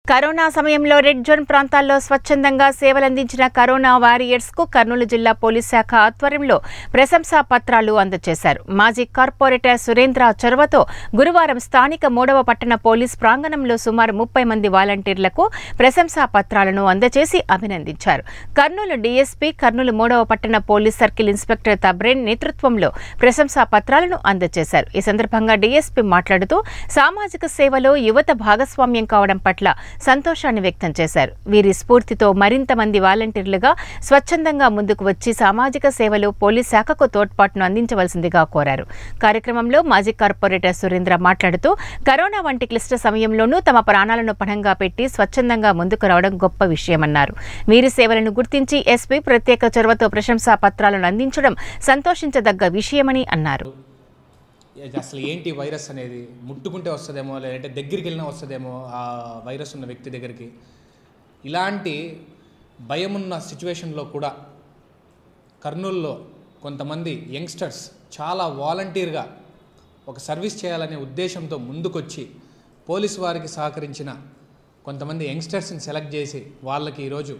corona సమయంలో red zone ప్రాంతాల్లో స్వచ్ఛందంగా సేవలందించిన కరోనా వారియర్స్ కు కర్నూలు జిల్లా పోలీస్ శాఖ ఆధ్వర్యంలో ప్రశంసా పత్రాలు అందజేశారు మాజీ కార్పొరేటర్ సురేంద్ర చొరవతో గురువారం స్థానిక మూడవ పట్టణ పోలీస్ ప్రాంగణంలో సుమారు ముప్పై మంది వాలంటీర్లకు ప్రశంసా పత్రాలను అందజేసి అభినందించారు కర్నూలు డీఎస్పీ కర్నూలు మూడవ పట్టణ పోలీస్ సర్కిల్ ఇన్స్పెక్టర్ తబ్రేన్ నేతృత్వంలో ప్రశంసా పత్రాలను అందజేశారు ఈ సందర్భంగా డీఎస్పీ మాట్లాడుతూ సామాజిక సేవలో యువత భాగస్వామ్యం కావడం పట్ల సంతోషాన్ని వ్యక్తం చేశారు వీరి స్ఫూర్తితో మరింత మంది వాలంటీర్లుగా స్వచ్ఛందంగా ముందుకు వచ్చి సామాజిక సేవలో పోలీస్ శాఖకు తోడ్పాటును అందించవలసిందిగా కోరారు కార్యక్రమంలో మాజీ కార్పొరేటర్ సురేంద్ర మాట్లాడుతూ కరోనా వంటి క్లిష్ట సమయంలోనూ తమ ప్రాణాలను పణంగా పెట్టి స్వచ్ఛందంగా ముందుకు రావడం గొప్ప విషయమన్నారు వీరి సేవలను గుర్తించి ఎస్పీ ప్రత్యేక చొరవతో ప్రశంసా పత్రాలను అందించడం సంతోషించదగ్గ విషయమని అన్నారు ఇది అసలు ఏంటి వైరస్ అనేది ముట్టుకుంటే వస్తుందేమో లేదంటే దగ్గరికి వెళ్ళినా వస్తుందేమో ఆ వైరస్ ఉన్న వ్యక్తి దగ్గరికి ఇలాంటి భయం ఉన్న సిచ్యువేషన్లో కూడా కర్నూలులో కొంతమంది యంగ్స్టర్స్ చాలా వాలంటీర్గా ఒక సర్వీస్ చేయాలనే ఉద్దేశంతో ముందుకొచ్చి పోలీస్ వారికి సహకరించిన కొంతమంది యంగ్స్టర్స్ని సెలెక్ట్ చేసి వాళ్ళకి ఈరోజు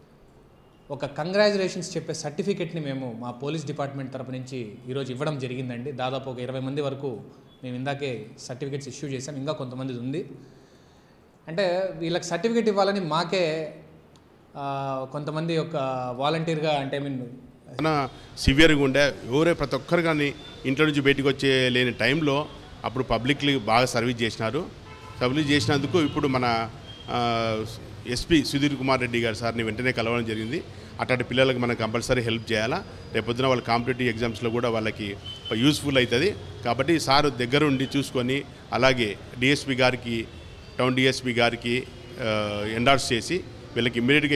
ఒక కంగ్రాచులేషన్స్ చెప్పే సర్టిఫికెట్ని మేము మా పోలీస్ డిపార్ట్మెంట్ తరపు నుంచి ఈరోజు ఇవ్వడం జరిగిందండి దాదాపు ఒక ఇరవై మంది వరకు మేము ఇందాకే సర్టిఫికెట్స్ ఇష్యూ చేసాం ఇంకా కొంతమంది ఉంది అంటే వీళ్ళకి సర్టిఫికెట్ ఇవ్వాలని మాకే ఆ, కొంతమంది ఒక వాలంటీర్గా అంటే ఐ మీన్ చాలా సివియర్గా ఉండే ఎవరే ప్రతి ఒక్కరు కానీ ఇంట్లో నుంచి బయటకు వచ్చే లేని టైంలో అప్పుడు పబ్లిక్లీ బాగా సర్వీస్ చేసినారు సర్వీస్ చేసినందుకు ఇప్పుడు మన ఎస్పీ సుధీర్ కుమార్ రెడ్డి గారు సార్ని వెంటనే కలవడం జరిగింది అట్లాంటి పిల్లలకు మనం కంపల్సరీ హెల్ప్ చేయాలా రేపొద్దున వాళ్ళ కాంపిటేటివ్ ఎగ్జామ్స్లో కూడా వాళ్ళకి యూస్ఫుల్ అవుతుంది కాబట్టి సార్ దగ్గరుండి చూసుకొని అలాగే డిఎస్పి గారికి టౌన్ డిఎస్పి గారికి ఎండార్స్ చేసి వీళ్ళకి ఇమ్మీడియట్గా